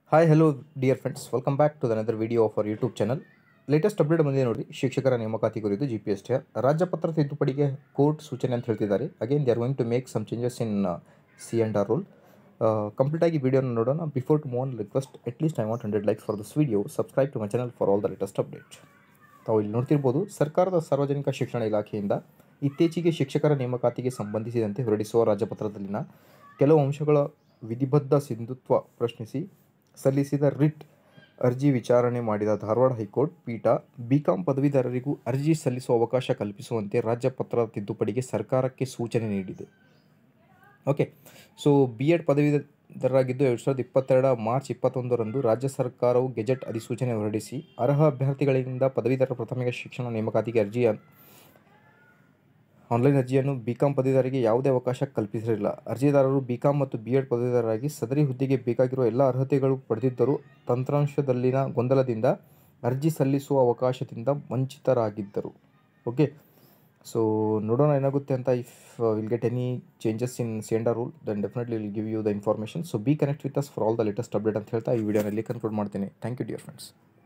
hi hello dear friends welcome back to another video of our YouTube channel latest update ಬಂದಿದೆ ನೋಡಿ ಶಿಕ್ಷಕರ ನೇಮಕಾತಿ ಕುರಿತು ಜಿ ಪಿ ಎಸ್ ಟಿ ರಾಜ್ಯಪತ್ರ ತಿದ್ದುಪಡಿಗೆ ಕೋರ್ಟ್ ಸೂಚನೆ ಅಂತ ಹೇಳ್ತಿದ್ದಾರೆ again they are going to make some changes in C and R rule ಕಂಪ್ಲೀಟಾಗಿ ವಿಡಿಯೋನ ನೋಡೋಣ before to moan request at least I want hundred likes for this video subscribe to my channel for all the latest update ತಾವು ಇಲ್ಲಿ ನೋಡ್ತಿರ್ಬೋದು ಸರ್ಕಾರದ ಸಾರ್ವಜನಿಕ ಶಿಕ್ಷಣ ಇಲಾಖೆಯಿಂದ ಇತ್ತೀಚೆಗೆ ಶಿಕ್ಷಕರ ನೇಮಕಾತಿಗೆ ಸಂಬಂಧಿಸಿದಂತೆ ಹೊರಡಿಸುವ ರಾಜ್ಯಪತ್ರದಲ್ಲಿನ ಕೆಲವು ಅಂಶಗಳ ವಿಧಿಬದ್ಧ ಸಿಂಧುತ್ವ ಪ್ರಶ್ನಿಸಿ ಸಲ್ಲಿಸಿದ ರಿಟ್ ಅರ್ಜಿ ವಿಚಾರಣೆ ಮಾಡಿದ ಧಾರವಾಡ ಹೈಕೋರ್ಟ್ ಪೀಠ ಬಿಕಾಂ ಪದವೀಧರರಿಗೂ ಅರ್ಜಿ ಸಲ್ಲಿಸುವ ಅವಕಾಶ ಕಲ್ಪಿಸುವಂತೆ ರಾಜ್ಯಪತ್ರ ತಿದ್ದುಪಡಿಗೆ ಸರ್ಕಾರಕ್ಕೆ ಸೂಚನೆ ನೀಡಿದೆ ಓಕೆ ಸೊ ಬಿ ಎಡ್ ಪದವೀಧರರಾಗಿದ್ದು ಎರಡು ಸಾವಿರದ ಇಪ್ಪತ್ತೆರಡ ಮಾರ್ಚ್ ಇಪ್ಪತ್ತೊಂದರಂದು ರಾಜ್ಯ ಸರ್ಕಾರವು ಗೆಜೆಟ್ ಅಧಿಸೂಚನೆ ಹೊರಡಿಸಿ ಅರ್ಹ ಅಭ್ಯರ್ಥಿಗಳಿಂದ ಪದವೀಧರ ಪ್ರಾಥಮಿಕ ಶಿಕ್ಷಣ ನೇಮಕಾತಿಗೆ ಅರ್ಜಿ ಆನ್ಲೈನ್ ಅರ್ಜಿಯನ್ನು ಬಿಕಾಂ ಪದವೀಧರರಿಗೆ ಯಾವುದೇ ಅವಕಾಶ ಕಲ್ಪಿಸಿರಲಿಲ್ಲ ಅರ್ಜಿದಾರರು ಬಿಕಾಂ ಮತ್ತು ಬಿ ಎಡ್ ಪದವೀಧರರಾಗಿ ಸದರಿ ಹುದ್ದೆಗೆ ಬೇಕಾಗಿರುವ ಎಲ್ಲ ಅರ್ಹತೆಗಳು ಪಡೆದಿದ್ದರೂ ತಂತ್ರಾಂಶದಲ್ಲಿನ ಗೊಂದಲದಿಂದ ಅರ್ಜಿ ಸಲ್ಲಿಸುವ ಅವಕಾಶದಿಂದ ವಂಚಿತರಾಗಿದ್ದರು ಓಕೆ ಸೊ ನೋಡೋಣ ಏನಾಗುತ್ತೆ ಅಂತ if will get any changes in C and R rule then definitely will give you the information so be connect with us for all the latest update ಅಂತ ಹೇಳ್ತಾ ಈ ವಿಡಿಯೋನಲ್ಲಿ ಕನ್ಕ್ಲೂಡ್ ಮಾಡ್ತೀನಿ ಥ್ಯಾಂಕ್ ಯು ಡಿಯರ್ ಫ್ರೆಂಡ್ಸ್